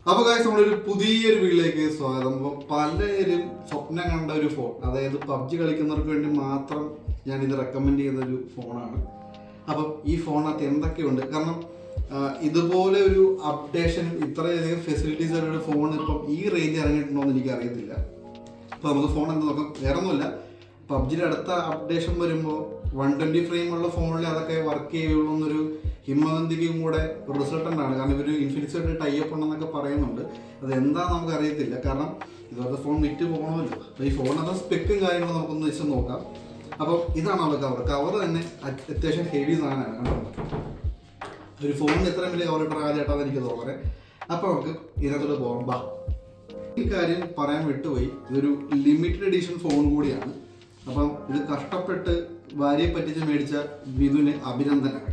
അപ്പൊ കാര്യം നമ്മളൊരു പുതിയൊരു വീട്ടിലേക്ക് സ്വാഗതം അപ്പൊ പലരും സ്വപ്നം കണ്ട ഒരു ഫോൺ അതായത് പബ്ജി കളിക്കുന്നവർക്ക് വേണ്ടി മാത്രം ഞാൻ ഇത് റെക്കമെൻഡ് ചെയ്യുന്ന ഒരു ഫോണാണ് അപ്പം ഈ ഫോണിനകത്ത് എന്തൊക്കെയുണ്ട് കാരണം ആ, ഇതുപോലെ ഒരു അപ്ഡേഷനും ഇത്രയധികം ഫെസിലിറ്റീസ് ഒരു ഫോൺ ഇപ്പം ഈ റേഞ്ച് ഇറങ്ങിയിട്ടുണ്ടോ എന്ന് എനിക്ക് അറിയത്തില്ല അപ്പോൾ നമുക്ക് ഫോൺ എന്ത് നോക്കാം വേറെ ഒന്നുമില്ല പബ്ജിയുടെ അടുത്ത അപ്ഡേഷൻ വരുമ്പോൾ വൺ ട്വൻറ്റി ഫ്രെയിം ഉള്ള ഫോണിൽ അതൊക്കെ വർക്ക് ചെയ്യുള്ളൂ എന്നൊരു ഹിമവന്തിക്കും കൂടെ റിസൾട്ടൻ്റ് ആണ് കാരണം ഇവർ ഇൻഫിനിക്സായിട്ട് ടൈപ്പ് ഉണ്ടെന്നൊക്കെ പറയുന്നുണ്ട് അത് എന്താണെന്ന് നമുക്ക് അറിയത്തില്ല കാരണം ഇതുപോലത്തെ ഫോൺ വിറ്റ് പോകണമല്ലോ അപ്പോൾ ഈ ഫോണിനകത്ത് സ്പെക്കും കാര്യങ്ങളും നമുക്കൊന്ന് വെച്ച് നോക്കാം അപ്പോൾ ഇതാണ് നമ്മുടെ കവർ കവർ തന്നെ അത് അത്യാവശ്യം ഹെവി സാധനമാണ് കണ്ടോ ഒരു ഫോണിന് ഇത്രയും വലിയ കവർ ഇട്ട ആദ്യമായിട്ടാണ് എനിക്ക് തോന്നുന്നത് അപ്പോൾ നമുക്ക് ഇതിനകത്തോട്ട് പോകാം ബാ ഈ കാര്യം പറയാൻ വിട്ടുപോയി ഇതൊരു ലിമിറ്റഡ് എഡിഷൻ ഫോൺ കൂടിയാണ് അപ്പം ഇത് കഷ്ടപ്പെട്ട് ഭാര്യയെ പറ്റിച്ച് മേടിച്ച വിധുവിന് അഭിനന്ദനങ്ങൾ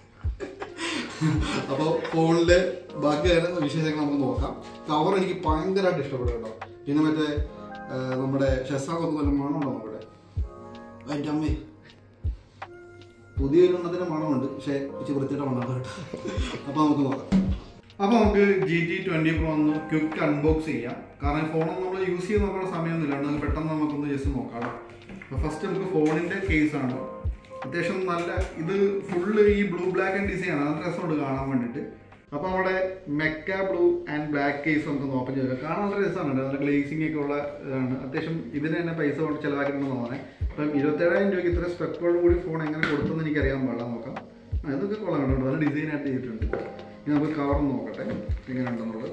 അപ്പോൾ ഫോണിലെ ബാക്കി കാര്യ- വിശേഷങ്ങൾ നമുക്ക് നോക്കാം കവർ എനിക്ക് ഭയങ്കരമായിട്ട് ഇഷ്ടപ്പെടും കേട്ടോ പിന്നെ മറ്റേ ആ, നമ്മുടെ ഷെസാഖ് നല്ല മണമുണ്ടോ നമ്മുടെ അതിൻ്റെ അമ്മേ പുതിയൊരു എണ്ണത്തിന് മണമുണ്ട് പക്ഷേ ഇച്ചിരി വൃത്തിയുടെ മണമാണ് കേട്ടോ അപ്പോൾ നമുക്ക് നോക്കാം അപ്പോൾ നമുക്ക് ജി ടി ട്വൻറ്റി പ്രോ ഒന്ന് ക്വിക്ക് അൺബോക്സ് ചെയ്യാം കാരണം ഫോണൊന്നും നമ്മൾ യൂസ് ചെയ്ത് നോക്കാനുള്ള സമയമൊന്നുമില്ല അതുകൊണ്ട് പെട്ടെന്ന് നമുക്കൊന്ന് ജസ്റ്റ് നോക്കാം അപ്പോൾ ഫസ്റ്റ് നമുക്ക് ഫോണിൻ്റെ കേസാണ് അത്യാവശ്യം നല്ല ഇത് ഫുള്ള് ഈ ബ്ലൂ ബ്ലാക്ക് ആൻഡ് ഡിസൈൻ ആണ് നല്ല രസമുണ്ട് കാണാൻ വേണ്ടിയിട്ട് അപ്പോൾ നമ്മുടെ mecha blue and black case നമുക്ക് ഓപ്പൺ ചെയ്ത് നോക്കാം കാണാൻ നല്ല രസമാണ് നല്ല ഗ്ലേസിംഗ് ഒക്കെ ഉള്ള ഇതാണ് അത്യാവശ്യം ഇതിന് തന്നെ പൈസ കൊണ്ട് ചിലവാക്കിയിട്ടുണ്ടെന്ന് തോന്നണേ അപ്പം ഇരുപത്തേഴായിരം രൂപയ്ക്ക് ഇത്ര സ്പെക്കോട് കൂടി ഫോൺ എങ്ങനെ കൊടുത്തെന്ന് എനിക്ക് അറിയാൻ പാടില്ല നോക്കാം ആ ഇതൊക്കെ കൊള്ളാം കേട്ടോ നല്ല ഡിസൈൻ ആയിട്ട് ചെയ്തിട്ടുണ്ട് ഇനി നമുക്ക് കവർ നോക്കട്ടെ എങ്ങനെ ഉണ്ടെന്നുള്ളത്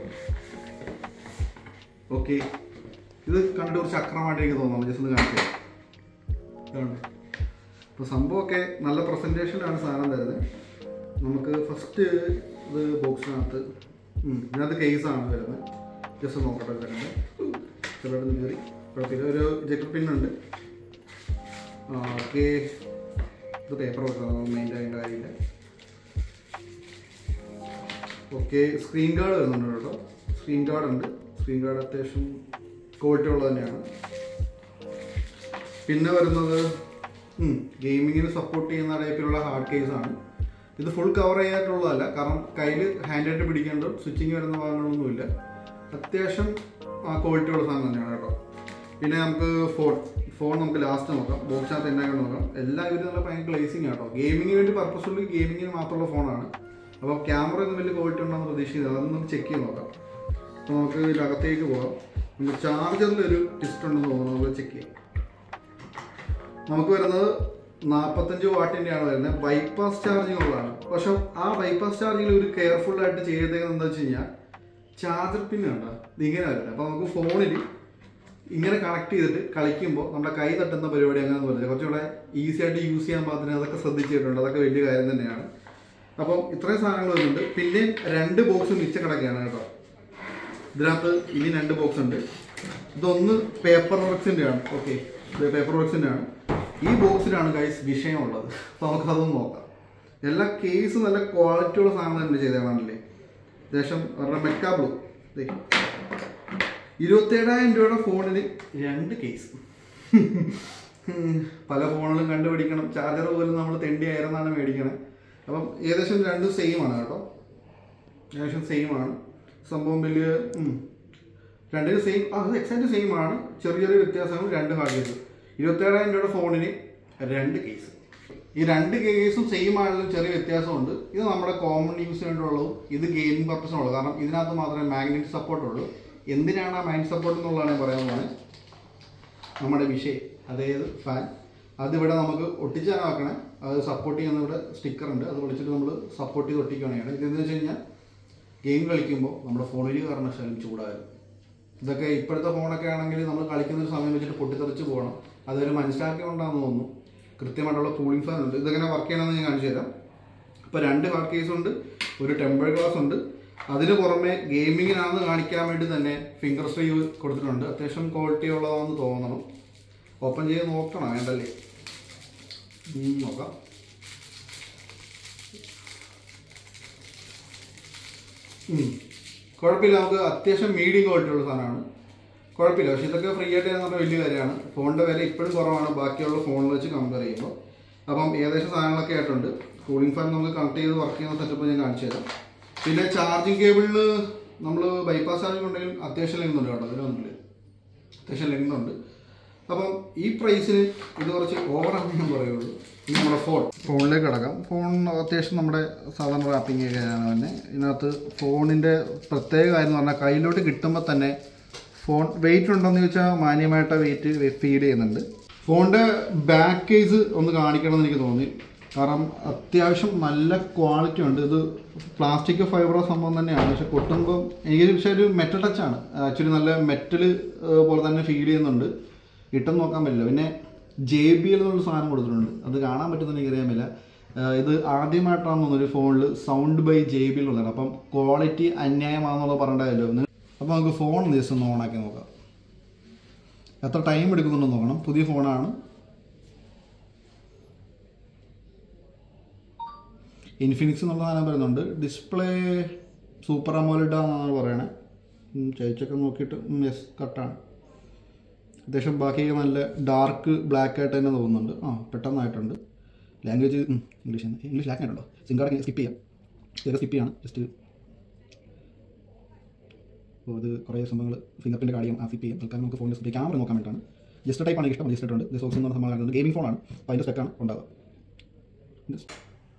ഓക്കെ ഇത് കണ്ടിട്ട് കുറച്ച് അക്രമമായിട്ട് എനിക്ക് തോന്നുന്നു ജസ്റ്റ് ഒന്ന് കാണിച്ചു ഇതാണ് അപ്പോൾ സംഭവമൊക്കെ നല്ല പ്രസൻറ്റേഷനാണ് സാധനം തരുന്നത് നമുക്ക് ഫസ്റ്റ് ഇത് ബോക്സിനകത്ത് ഉം, ഇതിനകത്ത് കേസാണ് വരുന്നത് ജസ്റ്റ് നോക്കട്ടെ വരുന്നത് ചിലയിടത്ത് കയറി കുഴപ്പമില്ല ഒരു ജെക്കറ്റ് പിന്നുണ്ട് ഓക്കെ ഇത് പേപ്പർ വെക്കണം മെയിൻ ആയിട്ട് കാര്യമില്ല ഓക്കെ സ്ക്രീൻ ഗാർഡ് വരുന്നുണ്ട് കേട്ടോ സ്ക്രീൻ ഗാർഡ് ഉണ്ട് സ്ക്രീൻ ഗാർഡ് അത്യാവശ്യം ക്വാളിറ്റി ഉള്ളത് തന്നെയാണ് പിന്നെ വരുന്നത് ഗെയിമിങ്ങിന് സപ്പോർട്ട് ചെയ്യുന്ന ടൈപ്പിലുള്ള ഹാർഡ് കേസാണ് ഇത് ഫുൾ കവർ ചെയ്യായിട്ടുള്ളതല്ല കാരണം കയ്യിൽ ഹാൻഡായിട്ട് പിടിക്കേണ്ട സ്വിച്ചിങ് വരുന്ന ഭാഗങ്ങളൊന്നുമില്ല അത്യാവശ്യം ക്വാളിറ്റി ഉള്ള സാധനം തന്നെയാണ് കേട്ടോ പിന്നെ നമുക്ക് ഫോൺ ഫോൺ നമുക്ക് ലാസ്റ്റ് നോക്കാം ബോക്സിനകത്ത് എന്നാ നോക്കാം എല്ലാം ഇവർ നല്ല ഭയങ്കര ഗ്ലേസിങ് ആട്ടോ ഗെയിമിങ്ങിന് വേണ്ടി പർപ്പസ്ഫുള്ളി ഗെയിമിങ്ങിന് മാത്രമുള്ള ഫോണാണ് അപ്പോൾ ക്യാമറ ഒന്നും വലിയ ക്വാളിറ്റി ഉണ്ടെന്ന് പ്രതീക്ഷിക്കുന്നത് അതൊന്നും നമുക്ക് ചെക്ക് ചെയ്ത് നോക്കാം അപ്പോൾ നമുക്ക് ഇതിനകത്തേക്ക് പോകാം നമുക്ക് ചാർജറിൽ ഒരു ടിസ്റ്റ് ഉണ്ടെന്ന് തോന്നുന്നു നമുക്ക് ചെക്ക് ചെയ്യാം നമുക്ക് വരുന്നത് നാൽപ്പത്തഞ്ച് വാട്ടിൻ്റെയാണ് വരുന്നത് ബൈപ്പാസ് ചാർജിങ് ഉള്ളതാണ് പക്ഷെ ആ ബൈപ്പാസ് ചാർജിങ്ങിൽ ഒരു കെയർഫുൾ ആയിട്ട് ചെയ്തേക്കുന്നത് എന്താ വെച്ച് കഴിഞ്ഞാൽ ചാർജർ പിൻ കണ്ടോ ഇതിങ്ങനെ വരുന്നത് അപ്പോൾ നമുക്ക് ഫോണിൽ ഇങ്ങനെ കണക്ട് ചെയ്തിട്ട് കളിക്കുമ്പോൾ നമ്മുടെ കൈ തട്ടുന്ന പരിപാടി അങ്ങനെ പറഞ്ഞില്ല കുറച്ചുകൂടെ ഈസി ആയിട്ട് യൂസ് ചെയ്യാൻ പാകത്തിന് അതൊക്കെ ശ്രദ്ധിച്ചിട്ടുണ്ട് അതൊക്കെ വലിയ കാര്യം തന്നെയാണ് അപ്പം ഇത്രയും സാധനങ്ങൾ വരുന്നുണ്ട് പിന്നെയും രണ്ട് ബോക്സ് മിച്ച കിടക്കുകയാണ് കേട്ടോ ഇതിനകത്ത് ഇനി രണ്ട് ബോക്സ് ഉണ്ട് ഇതൊന്ന് പേപ്പർ വർക്സിൻ്റെ ആണ് ഓക്കെ പേപ്പർ വർക്സിൻ്റെ ആണ് ഈ ബോക്സിലാണ് ഗൈസ് വിഷയമുള്ളത് അപ്പോൾ നമുക്കതൊന്ന് നോക്കാം എല്ലാ കേസ് നല്ല ക്വാളിറ്റി ഉള്ള സാധനം തന്നെ ചെയ്തതാണല്ലേ അത്യാവശ്യം അവരുടെ മെക്ക ബ്ലൂ ഇരുപത്തേഴായിരം രൂപയുടെ ഫോണിന് രണ്ട് കേസ് പല ഫോണുകളും കണ്ടുപിടിക്കണം ചാർജർ പോലും നമ്മൾ തെണ്ടി ആയിരുന്നാണ് മേടിക്കണത് അപ്പം ഏകദേശം രണ്ടും സെയിം ആണ് കേട്ടോ ഏകദേശം സെയിം ആണ് സംഭവം വലിയ ഉം. രണ്ടിനും സെയിം ആ അത് എക്സാക്ട് സെയിം ആണ് ചെറിയ ചെറിയ വ്യത്യാസങ്ങൾ രണ്ട് ഹാർഡ് കേസ് ഇരുപത്തേഴായിരം രൂപയുടെ ഫോണിന് രണ്ട് കേസ് ഈ രണ്ട് കേസും സെയിം ആണെങ്കിലും ചെറിയ വ്യത്യാസമുണ്ട് ഇത് നമ്മുടെ കോമൺ യൂസിന് വേണ്ടിയുള്ളൂ ഇത് ഗെയിമിംഗ് പർപ്പസിനുള്ളൂ കാരണം ഇതിനകത്ത് മാത്രമേ മാഗ്നറ്റിക് സപ്പോർട്ട് ഉള്ളൂ എന്തിനാണ് ആ മാഗ്നറ്റിക് സപ്പോർട്ട് എന്നുള്ളതാണ് ഞാൻ പറയാൻ പോകുന്നത് നമ്മുടെ വിഷയം അതായത് ഫാൻ അതിവിടെ നമുക്ക് ഒട്ടിച്ചാണ് വെക്കണേ അത് സപ്പോർട്ട് ചെയ്യുന്ന ഇവിടെ സ്റ്റിക്കർ ഉണ്ട് അത് വിളിച്ചിട്ട് നമ്മൾ സപ്പോർട്ട് ചെയ്ത് ഒട്ടിക്കുകയാണ് ഇതെന്ന് വെച്ച് കഴിഞ്ഞാൽ ഗെയിം കളിക്കുമ്പോൾ നമ്മുടെ ഫോണിൽ കാരണവശാലും ചൂടാകും ഇതൊക്കെ ഇപ്പോഴത്തെ ഫോണൊക്കെ ആണെങ്കിൽ നമ്മൾ കളിക്കുന്ന ഒരു സമയം വെച്ചിട്ട് പൊട്ടിത്തെറിച്ച് പോകണം അതൊരു മനസ്സിലാക്കി കൊണ്ടാന്ന് തോന്നുന്നു കൃത്യമായിട്ടുള്ള കൂളിംഗ് ഫാൻ ഉണ്ട് ഇതെങ്ങനെ വർക്ക് ചെയ്യണമെന്ന് ഞാൻ കാണിച്ചു തരാം ഇപ്പോൾ രണ്ട് ഹാർഡ് കേസ് ഉണ്ട് ഒരു ടെമ്പർ ഗ്ലാസ് ഉണ്ട് അതിന് പുറമെ ഗെയിമിങ്ങിനാണെന്ന് കാണിക്കാൻ വേണ്ടി തന്നെ ഫിംഗർ സ്ട്രീവ് കൊടുത്തിട്ടുണ്ട് അത്യാവശ്യം ക്വാളിറ്റി ഉള്ളതാണെന്ന് തോന്നണം ഓപ്പൺ ചെയ്ത് നോക്കണം വേണ്ടല്ലേ ഉം, നോക്കാം ഉം. കുഴപ്പമില്ല നമുക്ക് അത്യാവശ്യം മീഡിയം ക്വാളിറ്റി ഉള്ള സാധനമാണ് കുഴപ്പമില്ല പക്ഷെ ഇതൊക്കെ ഫ്രീ ആയിട്ട് തരുന്ന പറഞ്ഞാൽ വലിയ കാര്യമാണ് ഫോണിൻ്റെ വില ഇപ്പോഴും കുറവാണ് ബാക്കിയുള്ള ഫോണിൽ വെച്ച് കമ്പയർ ചെയ്യുമ്പോൾ അപ്പം ഏകദേശം സാധനങ്ങളൊക്കെ ആയിട്ടുണ്ട് കൂളിംഗ് ഫാൻ നമുക്ക് കണക്ട് ചെയ്ത് വർക്ക് ചെയ്യുന്ന സെറ്റപ്പ് ഞാൻ കാണിച്ചു തരാം പിന്നെ ചാർജിങ് കേബിളിൽ നമ്മൾ ബൈപ്പാസ് ചാർജിങ് ഉണ്ടെങ്കിൽ അത്യാവശ്യം ലെങ്ത് ഉണ്ട് കേട്ടോ അതിനൊന്നുമില്ല അത്യാവശ്യം ലെങ്ത് ഉണ്ട് അപ്പം ഈ പ്രൈസിന് ഇത് കുറച്ച് ഓവറാണെന്ന് ഞാൻ പറയുള്ളൂ ഇനി നമ്മുടെ ഫോൺ ഫോണിലേക്ക് കിടക്കാം ഫോൺ അത്യാവശ്യം നമ്മുടെ സാധാരണ റാപ്പിംഗ് ഒക്കെയാണ് തന്നെ ഇതിനകത്ത് ഫോണിൻ്റെ പ്രത്യേക കാര്യം എന്ന് പറഞ്ഞാൽ കയ്യിലോട്ട് കിട്ടുമ്പോൾ തന്നെ ഫോൺ വെയിറ്റ് ഉണ്ടോയെന്ന് ചോദിച്ചാൽ മാന്യമായിട്ട് വെയിറ്റ് ഫീൽ ചെയ്യുന്നുണ്ട് ഫോണിൻ്റെ ബാക്ക് കേസ് ഒന്ന് കാണിക്കണമെന്ന് എനിക്ക് തോന്നി കാരണം അത്യാവശ്യം നല്ല ക്വാളിറ്റി ഉണ്ട് ഇത് പ്ലാസ്റ്റിക് ഫൈബറോ സംഭവം തന്നെയാണ് പക്ഷെ കൊട്ടുമ്പോൾ എനിക്ക് പക്ഷേ ഒരു മെറ്റൽ ടച്ചാണ് ആക്ച്വലി നല്ല മെറ്റൽ പോലെ തന്നെ ഫീൽ ചെയ്യുന്നുണ്ട് ഇട്ടെന്ന് നോക്കാൻ പറ്റില്ല പിന്നെ ജെ ബി എൽ എന്നുള്ള സാധനം കൊടുത്തിട്ടുണ്ട് അത് കാണാൻ പറ്റുമെന്ന് എനിക്കറിയാൻ പറ്റില്ല ആ, ഇത് ആദ്യമായിട്ടാണ് തോന്നുന്നു ഒരു ഫോണിൽ sound by J B L ഉള്ളത് അപ്പം ക്വാളിറ്റി അന്യായമാണെന്നുള്ളത് പറയണ്ടല്ലോ അപ്പോൾ നമുക്ക് ഫോൺ ജസ്റ്റ് ഒന്ന് ഓണാക്കി നോക്കാം എത്ര ടൈം എടുക്കുന്നുണ്ടെന്ന് നോക്കണം പുതിയ ഫോണാണ് ഇൻഫിനിക്സ് എന്നുള്ള സാധനം പറയുന്നുണ്ട് ഡിസ്പ്ലേ സൂപ്പർ അമോലിഡ് എന്നാണ് പറയണേ ഉം, ചേച്ചൊക്കെ നോക്കിയിട്ട് യെസ് കട്ടാണ് അത്യാവശ്യം ബാക്കി നല്ല ഡാർക്ക് ബ്ലാക്ക് ആയിട്ട് തന്നെ തോന്നുന്നുണ്ട് ആ പെട്ടെന്നായിട്ടുണ്ട് ലാംഗ്വേജ് ഇംഗ്ലീഷ് ഇംഗ്ലീഷ് ലാക്ക് ആയിട്ടുണ്ടോ സിംഗാർഡ് സ്കിപ്പ് ചെയ്യാം ഇതൊക്കെ സ്കിപ്പ് ചെയ്യണം ജസ്റ്റ് അപ്പോൾ ഇത് കുറേ സംഭവങ്ങൾ ഫിംഗർ പ്രിൻ്റ് കാര്യം ആ സ്കിപ്പ് ചെയ്യാം തൽക്കാലം നമുക്ക് ഫോണിൽ സ്കിപ്പ് ക്യാമറ നോക്കാൻ വേണ്ടിയിട്ടാണ് ജസ്റ്റ് ടൈപ്പ് ആണ് ഇഷ്ടം ജസ്റ്റ് ഇട്ടുണ്ട് ഇത് സോക്സ് എന്ന് പറഞ്ഞ സംഭവം കാണിക്കുന്നത് ഗെയിമിംഗ് ഫോണാണ് അപ്പോൾ അതിൻ്റെ സ്പെക്കാണ് ഉണ്ടാവുക Just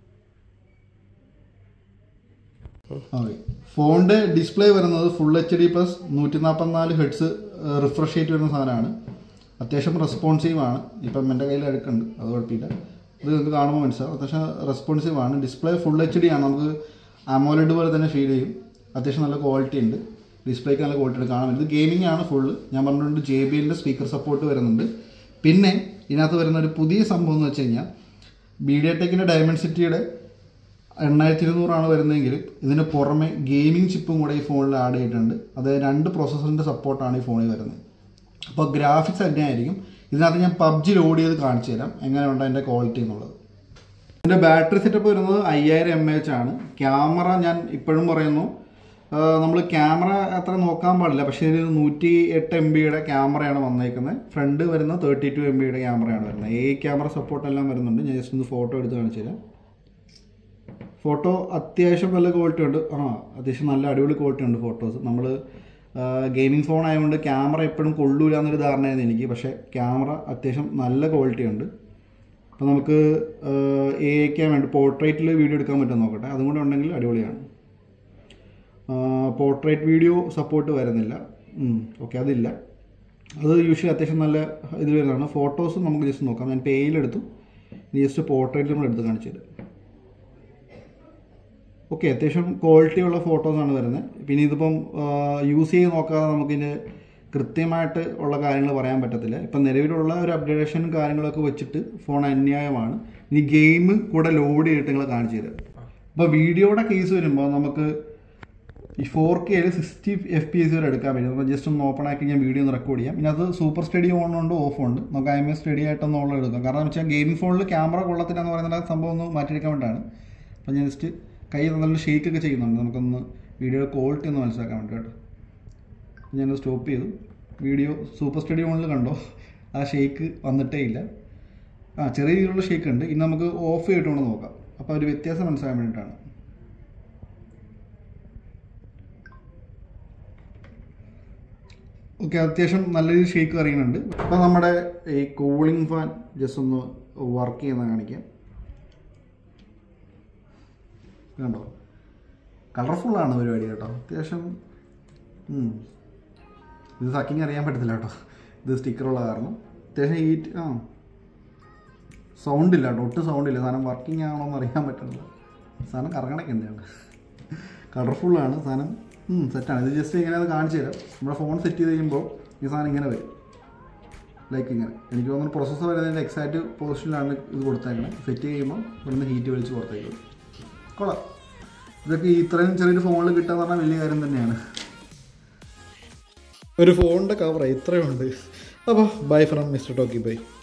ഓക്കെ ഫോണിൻ്റെ ഡിസ്പ്ലേ വരുന്നത് ഫുൾ എച്ച് ഡി പ്ലസ് നൂറ്റി നാൽപ്പത്തിനാല് ഹെഡ്സ് റിഫ്രഷ് റേറ്റ് വരുന്ന സാധനമാണ് അത്യാവശ്യം റെസ്പോൺസീവ് ആണ് ഇപ്പം എൻ്റെ കയ്യിൽ എടുക്കുന്നുണ്ട് അത് കുഴപ്പമില്ല ഇത് നിങ്ങൾക്ക് കാണുമ്പോൾ മനസ്സിലാവും അത്യാവശ്യം റെസ്പോൺസീവ് ആണ് ഡിസ്പ്ലേ ഫുൾ എച്ച് ഡി ആണ് നമുക്ക് അമോലഡ് പോലെ തന്നെ ഫീൽ ചെയ്യും അത്യാവശ്യം നല്ല ക്വാളിറ്റി ഉണ്ട് ഡിസ്പ്ലേക്ക് നല്ല ക്വാളിറ്റി ഉണ്ട് കാണാൻ പറ്റും ഇത് ഗെയിമിംഗ് ആണ് ഫുള്ള് ഞാൻ പറഞ്ഞിട്ടുണ്ട് ജെ ബി എല്ലിൻ്റെ സ്പീക്കർ സപ്പോർട്ട് വരുന്നുണ്ട് പിന്നെ ഇതിനകത്ത് വരുന്ന ഒരു പുതിയ സംഭവം എന്ന് വെച്ച് കഴിഞ്ഞാൽ മീഡിയ ടെക്കിൻ്റെ ഡയമൻസിറ്റിയുടെ എണ്ണായിരത്തി ഇരുന്നൂറാണ് വരുന്നതെങ്കിൽ ഇതിന് പുറമെ ഗെയിമിംഗ് ചിപ്പും കൂടെ ഈ ഫോണിൽ ആഡ് ചെയ്തിട്ടുണ്ട് അത് രണ്ട് പ്രോസസ്സറിൻ്റെ സപ്പോർട്ടാണ് ഈ ഫോണിൽ വരുന്നത് അപ്പോൾ ഗ്രാഫിക്സ് തന്നെയായിരിക്കും ഇതിനകത്ത് ഞാൻ പബ്ജി ലോഡ് ചെയ്ത് കാണിച്ചു തരാം എങ്ങനെയുണ്ട് അതിൻ്റെ ക്വാളിറ്റി എന്നുള്ളത് ഇതിൻ്റെ ബാറ്ററി സെറ്റപ്പ് വരുന്നത് അയ്യായിരം എം എച്ച് ആണ് ക്യാമറ ഞാൻ ഇപ്പോഴും പറയുന്നു നമ്മൾ ക്യാമറ അത്ര നോക്കാൻ പാടില്ല പക്ഷേ ഇതിൽ നൂറ്റി എട്ട് എം ബിയുടെ ക്യാമറയാണ് വന്നേക്കുന്നത് ഫ്രണ്ട് വരുന്ന തേർട്ടി ടു എം ബിയുടെ ക്യാമറയാണ് വരുന്നത് എ ക്യാമറ സപ്പോർട്ട് എല്ലാം വരുന്നുണ്ട് ഞാൻ ജസ്റ്റ് ഒന്ന് ഫോട്ടോ എടുത്ത് കാണിച്ചു തരാം ഫോട്ടോ അത്യാവശ്യം നല്ല ക്വാളിറ്റി ഉണ്ട് ആ അത്യാവശ്യം നല്ല അടിപൊളി ക്വാളിറ്റി ഉണ്ട് ഫോട്ടോസ് നമ്മൾ ഗെയിമിംഗ് ഫോൺ ആയതുകൊണ്ട് ക്യാമറ എപ്പോഴും കൊള്ളൂല എന്നൊരു ധാരണയായിരുന്നു എനിക്ക് പക്ഷേ ക്യാമറ അത്യാവശ്യം നല്ല ക്വാളിറ്റി ഉണ്ട് അപ്പോൾ നമുക്ക് എ ഐക്കാൻ വേണ്ടി പോർട്രേറ്റിൽ വീഡിയോ എടുക്കാൻ പറ്റുമോ നോക്കട്ടെ അതും കൂടെ ഉണ്ടെങ്കിൽ അടിപൊളിയാണ് പോർട്രേറ്റ് വീഡിയോ സപ്പോർട്ട് വരുന്നില്ല ഓക്കെ അതില്ല അത് യൂഷ്വലി അത്യാവശ്യം നല്ല ഇതിൽ വരുന്നതാണ് ഫോട്ടോസ് നമുക്ക് ജസ്റ്റ് നോക്കാം ഞാൻ പേയിലെടുത്തു ഇനി ജസ്റ്റ് പോർട്രേറ്റിലും കൂടെ എടുത്ത് കാണിച്ചു തരാം ഓക്കെ അത്യാവശ്യം ക്വാളിറ്റി ഉള്ള ഫോട്ടോസാണ് വരുന്നത് പിന്നെ ഇതിപ്പം യൂസ് ചെയ്ത് നോക്കാതെ നമുക്കിതിന് കൃത്യമായിട്ട് ഉള്ള കാര്യങ്ങൾ പറയാൻ പറ്റത്തില്ല ഇപ്പം നിലവിലുള്ള ഒരു അപ്ഡേഷൻ കാര്യങ്ങളൊക്കെ വെച്ചിട്ട് ഫോൺ അന്യായമാണ് ഇനി ഗെയിം കൂടെ ലോഡ് ചെയ്തിട്ട് നിങ്ങൾ കാണിച്ചു തരാം അപ്പോൾ വീഡിയോയുടെ കേസ് വരുമ്പോൾ നമുക്ക് ഈ ഫോർ കെയിൽ സിക്സ്റ്റി എഫ് പി എസ് വരെ എടുക്കാൻ പറ്റും അപ്പോൾ ജസ്റ്റ് ഒന്ന് ഓപ്പൺ ആക്കി ഞാൻ വീഡിയോ ഒന്ന് റെക്കോർഡ് ചെയ്യാം പിന്നെ അത് സൂപ്പർ സ്റ്റഡി ഓൺ ഉണ്ട് ഓഫ് ഉണ്ട് നമുക്ക് ഐ എം എസ് സ്റ്റഡി ആയിട്ടൊന്ന് ഉള്ള എടുക്കാം കാരണം എന്ന് വെച്ചാൽ ഗെയിമിംഗ് ഫോണിൽ ക്യാമറ കൊള്ളത്തില്ല എന്ന് പറയുന്നത് ആ സംഭവം ഒന്ന് മാറ്റിയെടുക്കാൻ വേണ്ടിയാണ് അപ്പോൾ ഞാൻ ജസ്റ്റ് കൈ നല്ല ഷെയ്ക്ക് ഒക്കെ ചെയ്യുന്നുണ്ട് നമുക്കൊന്ന് വീഡിയോയുടെ ക്വാളിറ്റി ഒന്ന് മനസ്സിലാക്കാൻ വേണ്ടി കേട്ടോ ഞാൻ സ്റ്റോപ്പ് ചെയ്തു വീഡിയോ സൂപ്പർ സ്റ്റഡി ഓണിൽ കണ്ടോ ആ ഷെയ്ക്ക് വന്നിട്ടേ ഇല്ല ആ ചെറിയ രീതിയിലുള്ള ഷെയ്ക്ക് ഉണ്ട് ഇനി നമുക്ക് ഓഫ് ചെയ്തിട്ടുകൊണ്ട് നോക്കാം അപ്പോൾ ഒരു വ്യത്യാസം മനസ്സിലാക്കാൻ വേണ്ടിയിട്ടാണ് ഓക്കെ അത്യാവശ്യം നല്ല രീതിയിൽ ഷേക്ക് അറിയുന്നുണ്ട് അപ്പോൾ നമ്മുടെ ഈ കൂളിംഗ് ഫാൻ ജസ്റ്റ് ഒന്ന് വർക്ക് ചെയ്യുന്ന കാണിക്കാം കണ്ടോ കളർഫുള്ളാണ് പരിപാടി കേട്ടോ അത്യാവശ്യം ഉം. ഇത് സക്കിങ് അറിയാൻ പറ്റത്തില്ല കേട്ടോ ഇത് സ്റ്റിക്കറുള്ള കാരണം അത്യാവശ്യം ഹീറ്റ് ആ സൗണ്ട് ഇല്ല കേട്ടോ ഒട്ടും സൗണ്ട് ഇല്ല സാധനം വർക്കിംഗ് ആണോ എന്ന് അറിയാൻ പറ്റുന്നില്ല സാധനം കറങ്ങണൊക്കെ ഉണ്ട് കളർഫുള്ളാണ് സാധനം സെറ്റാണ് ഇത് ജസ്റ്റ് ഇങ്ങനെ അത് കാണിച്ചു തരാം നമ്മുടെ ഫോൺ സെറ്റ് ചെയ്ത് കഴിയുമ്പോൾ ഈ സാധനം ഇങ്ങനെ വരും ലൈക്ക് ഇങ്ങനെ എനിക്ക് തോന്നുന്നു പ്രോസസ്സർ വരുന്നതിൻ്റെ എക്സാക്റ്റ് പൊസിഷനിലാണ് ഇത് കൊടുത്തേക്കണത് സെറ്റ് ചെയ്യുമ്പോൾ ഇവിടുന്ന് ഹീറ്റ് വലിച്ച് പുറത്തേക്ക് വരും കൊള്ളാം ഇതൊക്കെ ഇത്രയും ചെറിയൊരു ഫോണിൽ കിട്ടുക എന്ന് പറഞ്ഞാൽ വലിയ കാര്യം തന്നെയാണ് ഒരു ഫോണിൻ്റെ കവർ ഇത്രയും ഉണ്ട് അപ്പോൾ bye from mister Tokki by